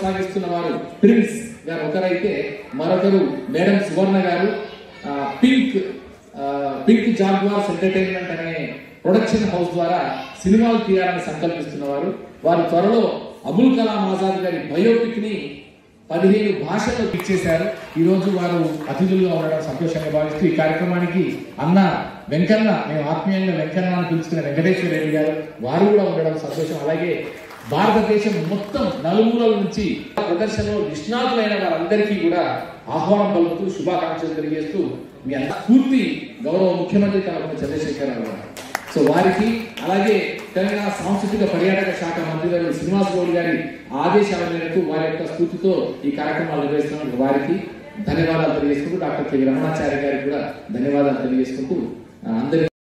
కొనసాగిస్తున్న వారు ప్రిన్స్ గారు ఒకరైతే మరొకరు మేడం సువర్ణ గారు ఆ, పింక్ ఆ, పింక్ జాగ్వార్స్ ఎంటర్టైన్మెంట్ అనే ప్రొడక్షన్ హౌస్ ద్వారా సినిమాలు తీయాలని సంకల్పిస్తున్న వారు వారు త్వరలో అబుల్ కలాం ఆజాద్ గారి బయోపిక్ ని పదిహేను భాషల్లో ఇచ్చేశారు ఈ రోజు వారు అతిథులుగా ఉండడం సంతోషంగా భావిస్తూ ఈ కార్యక్రమానికి అన్న వెంకన్న మేము ఆత్మీయంగా వెంకన్న అని పిలుచుకున్న వెంకటేశ్వర రెడ్డి గారు వారు కూడా ఉండడం సంతోషం అలాగే భారతదేశం మొత్తం నలుమూలల నుంచి ప్రదర్శనలో నిష్ణాతులైన వారందరికీ కూడా ఆహ్వానం పలుకుతూ శుభాకాంక్షలు తెలియజేస్తూ మీ అంత పూర్తి గౌరవ ముఖ్యమంత్రి కలపన చంద్రశేఖరరావు గారు సో వారికి అలాగే తెలంగాణ సాంస్కృతిక పర్యాటక శాఖ మంత్రి గారు శ్రీనివాస్ గౌడ్ గారి ఆదేశాల మేరకు వారి యొక్క స్ఫూర్తితో ఈ కార్యక్రమాలు నిర్వహిస్తున్న వారికి ధన్యవాదాలు తెలియజేసుకుంటూ డాక్టర్ కె రమణాచార్య గారికి కూడా ధన్యవాదాలు తెలియజేసుకుంటూ ఆ, అందరి